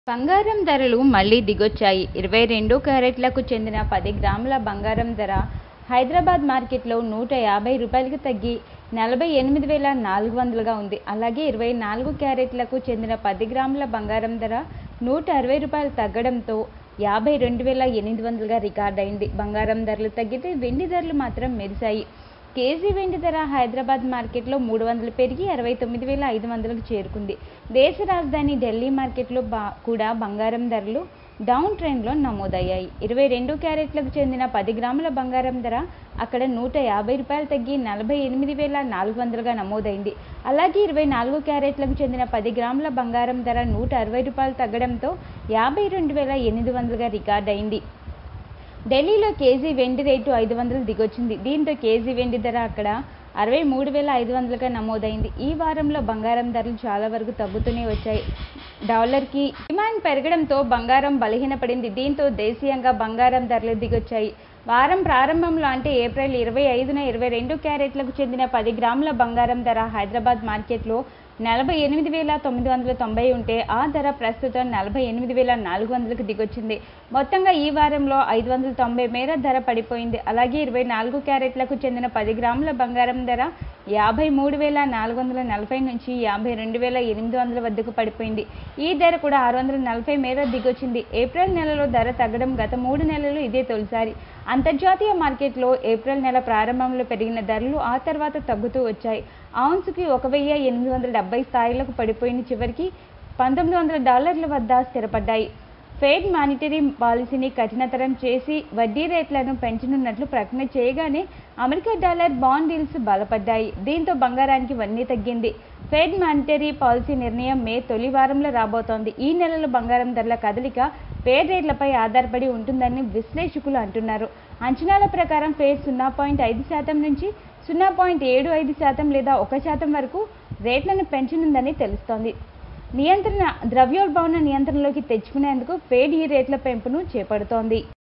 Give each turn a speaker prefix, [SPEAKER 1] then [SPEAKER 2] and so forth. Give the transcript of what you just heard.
[SPEAKER 1] బంగారం ధరలు మళ్లీ దిగొచ్చాయి ఇరవై రెండు క్యారెట్లకు చెందిన పది గ్రాముల బంగారం ధర హైదరాబాద్ మార్కెట్లో నూట యాభై రూపాయలకు తగ్గి నలభై ఎనిమిది వేల నాలుగు వందలుగా ఉంది అలాగే ఇరవై నాలుగు క్యారెట్లకు చెందిన పది గ్రాముల బంగారం ధర నూట అరవై రూపాయలు తగ్గడంతో యాభై రెండు వేల ఎనిమిది వందలుగా రికార్డైంది బంగారం ధరలు తగ్గితే వెండి ధరలు మాత్రం మెరిశాయి కేజీ వెండి ధర హైదరాబాద్ మార్కెట్లో మూడు వందలు పెరిగి అరవై తొమ్మిది వేల ఐదు వందలకు చేరుకుంది దేశ రాజధాని ఢిల్లీ మార్కెట్లో బా కూడా బంగారం ధరలు డౌన్ ట్రెండ్లో నమోదయ్యాయి ఇరవై రెండు క్యారెట్లకు చెందిన పది గ్రాముల బంగారం ధర అక్కడ నూట యాభై రూపాయలు తగ్గి నలభై ఎనిమిది వేల నాలుగు వందలుగా నమోదైంది అలాగే ఇరవై నాలుగు క్యారెట్లకు చెందిన పది గ్రాముల బంగారం ధర నూట అరవై రూపాయలు తగ్గడంతో యాభై రెండు వేల ఎనిమిది వందలుగా రికార్డైంది ఢిల్లీలో కేజీ వెండి రేటు ఐదు వందలు దిగొచ్చింది దీంతో కేజీ వెండి ధర అక్కడ అరవై మూడు వేల ఐదు వందలుగా నమోదైంది ఈ వారంలో బంగారం ధరలు చాలా వరకు తగ్గుతూనే వచ్చాయి డాలర్కి డిమాండ్ పెరగడంతో బంగారం బలహీనపడింది దీంతో దేశీయంగా బంగారం ధరలు దిగొచ్చాయి వారం ప్రారంభంలో అంటే ఏప్రిల్ ఇరవై ఐదున ఇరవై రెండు క్యారెట్లకు చెందిన పది గ్రాముల బంగారం ధర హైదరాబాద్ మార్కెట్లో నలభై ఎనిమిది వేల తొమ్మిది వందల తొంభై ఉంటే ఆ ధర ప్రస్తుతం నలభై ఎనిమిది వేల నాలుగు వందలకు దిగొచ్చింది మొత్తంగా ఈ వారంలో ఐదు వందల తొంభై మేర ధర పడిపోయింది అలాగే ఇరవై నాలుగు క్యారెట్లకు చెందిన పది గ్రాముల బంగారం ధర యాభై మూడు వేల నాలుగు వందల నలభై నుంచి యాభై రెండు వేల ఎనిమిది వందల వద్దకు పడిపోయింది ఈ ధర కూడా ఆరు వందల నలభై మేర దిగొచ్చింది ఏప్రిల్ నెలలో ధర తగ్గడం గత మూడు నెలలు ఇదే తొలిసారి అంతర్జాతీయ మార్కెట్లో ఏప్రిల్ నెల ప్రారంభంలో పెరిగిన ధరలు ఆ తర్వాత తగ్గుతూ వచ్చాయి ఔన్స్కి ఒక వెయ్యి ఎనిమిది వందల డెబ్బై స్థాయిలకు పడిపోయిన చివరికి పంతొమ్మిది వందల డాలర్ల వద్ద స్థిరపడ్డాయి ఫెడ్ మానిటరీ పాలసీని కఠినతరం చేసి వడ్డీ రేట్లను పెంచనున్నట్లు ప్రకటన చేయగానే అమెరికా డాలర్ బాండ్ డీల్స్ బలపడ్డాయి దీంతో బంగారానికి వన్నీ తగ్గింది ఫెడ్ మానిటరీ పాలసీ నిర్ణయం మే తొలి వారంలో రాబోతోంది ఈ నెలలో బంగారం ధరల కదలిక ఫెడ్ రేట్లపై ఆధారపడి ఉంటుందని విశ్లేషకులు అంటున్నారు అంచనాల ప్రకారం ఫెడ్ సున్నా పాయింట్ ఐదు శాతం నుంచి సున్నా పాయింట్ ఏడు ఐదు శాతం లేదా ఒక శాతం వరకు రేట్లను పెంచనుందని తెలుస్తోంది నియంత్రణ ద్రవ్యోల్బణ నియంత్రణలోకి తెచ్చుకునేందుకు ఫెడ్ ఈ రేట్ల పెంపును చేపడుతోంది